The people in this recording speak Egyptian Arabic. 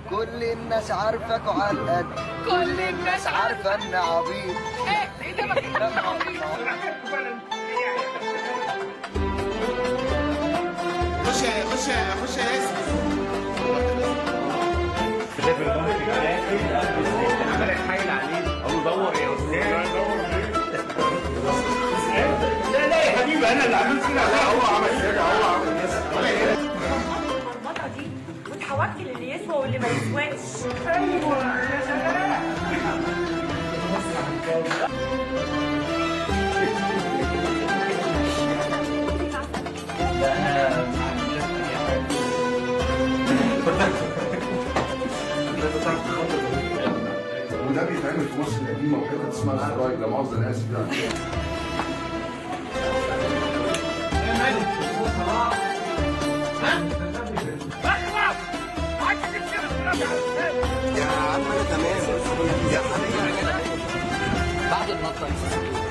كل الناس عارفك وعلى القد كل الناس عارفه ان عبيط ايه ايه ده ما كده خش يا خش يا خش يا ياسر عمال اتحايل عليه اقول له دور يا استاذ لا لا يا حبيبي انا اللي عملت كده لا هو عمل كده هو عمل كده المرمطه دي وتحولت للي يسوى واللي ما يسواش وده بيتعمل في مصر القديمه وحته اسمها السرايج لا مؤاخذه انا اسف يعني بعد النطه